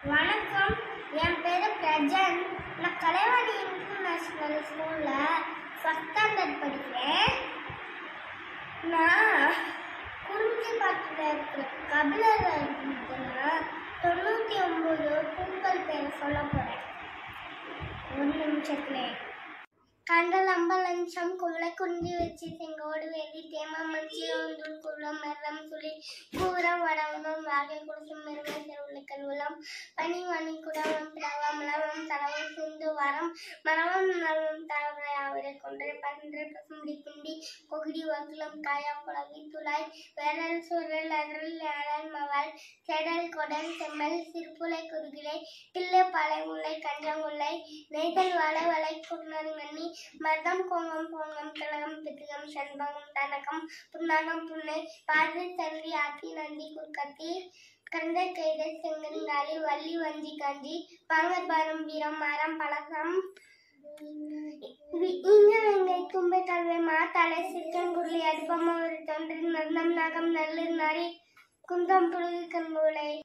வணக்கம் என் பேரு பிரஜன் நான் கலைவாணி இன்டர்நேஷ்னல் ஸ்கூலில் ஃபஸ்ட் ஸ்டாண்டர்ட் படிக்கிறேன் நான் குறிஞ்சி பாட்டில் இருக்கிற கபிலர் தொண்ணூற்றி ஒம்பது பூக்கள் பேர் சொல்ல போகிறேன் ஒரு நிமிஷத்துலே கண்டல் அம்பலஞ்சம் குள்ள குந்தி வச்சு செங்கோடு வேலி தேமா மஞ்சி ஒன்றும் குள்ளம் மரம் சுழி கூரம் வடவனும் வாகை குடிசும் மெருமை செருளை கல்வலம் பனி மணி குடவம் பிடவம் மலவம் தடவம் சிந்து வரம் மரவம் நலவம் தடவை அவரை கொன்றை பன்றி பசும்படி பிண்டி கொகிடி வகுலம் காயா குழவி துளாய் வேரல் சுரல் அருள் அழல் மவால் செடல் கொடல் செம்மல் சிறுப்புலை குறுகிலை தில்லை பலை முல்லை கஞ்சங்குல்லை நெய்தல் வளை வளை குன்னருங்கண்ணி மருதம் கோங்கம் கோங்கம் கிழகம் பித்துகம் செண்பகம் தனகம் புன்னாகம் புன்னை பாதி தந்தி ஆத்தி நந்தி குர்க்கத்தி கந்தை கைதை செங்கங்காலி வள்ளி வஞ்சி கஞ்சி பாங்கபாரம் வீரம் மரம் பழகம் இங்க வெங்கை தும்பை கல்வை மாத்தலை சிக்கன் குருளி அடுப்பம்மா ஒரு தொன்றின் நந்தம் நகம் நல்லு நரி குந்தம் புழுகு கண்புலை